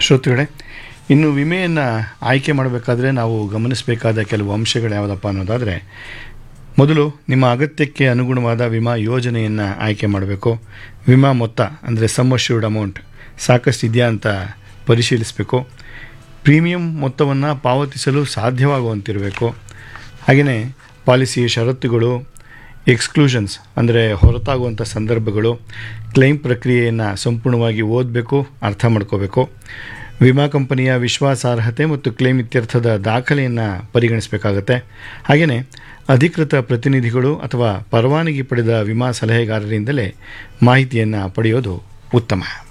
ಶ್ರೋತೃಗಳೇ ಇನ್ನು ವಿಮೆಯನ್ನು ಆಯ್ಕೆ ಮಾಡಬೇಕಾದ್ರೆ ನಾವು ಗಮನಿಸಬೇಕಾದ ಕೆಲವು ಅಂಶಗಳು ಯಾವುದಪ್ಪ ಅನ್ನೋದಾದರೆ ಮೊದಲು ನಿಮ್ಮ ಅಗತ್ಯಕ್ಕೆ ಅನುಗುಣವಾದ ವಿಮಾ ಯೋಜನೆಯನ್ನು ಆಯ್ಕೆ ಮಾಡಬೇಕು ವಿಮಾ ಮೊತ್ತ ಅಂದರೆ ಸಮ್ ಅಶ್ಯೂರ್ಡ್ ಅಮೌಂಟ್ ಸಾಕಷ್ಟು ಇದೆಯಾ ಅಂತ ಪರಿಶೀಲಿಸಬೇಕು ಪ್ರೀಮಿಯಂ ಮೊತ್ತವನ್ನು ಪಾವತಿಸಲು ಸಾಧ್ಯವಾಗುವಂತಿರಬೇಕು ಹಾಗೆಯೇ ಪಾಲಿಸಿಯ ಷರತ್ತುಗಳು ಎಕ್ಸ್ಕ್ಲೂಷನ್ಸ್ ಅಂದರೆ ಹೊರತಾಗುವಂಥ ಸಂದರ್ಭಗಳು ಕ್ಲೈಮ್ ಪ್ರಕ್ರಿಯೆಯನ್ನು ಸಂಪೂರ್ಣವಾಗಿ ಓದಬೇಕು ಅರ್ಥ ಮಾಡ್ಕೋಬೇಕು ವಿಮಾ ಕಂಪನಿಯ ವಿಶ್ವಾಸಾರ್ಹತೆ ಮತ್ತು ಕ್ಲೇಮ್ ಇತ್ಯರ್ಥದ ದಾಖಲೆಯನ್ನು ಪರಿಗಣಿಸಬೇಕಾಗತ್ತೆ ಹಾಗೆಯೇ ಅಧಿಕೃತ ಪ್ರತಿನಿಧಿಗಳು ಅಥವಾ ಪರವಾನಗಿ ಪಡೆದ ವಿಮಾ ಸಲಹೆಗಾರರಿಂದಲೇ ಮಾಹಿತಿಯನ್ನು ಪಡೆಯೋದು ಉತ್ತಮ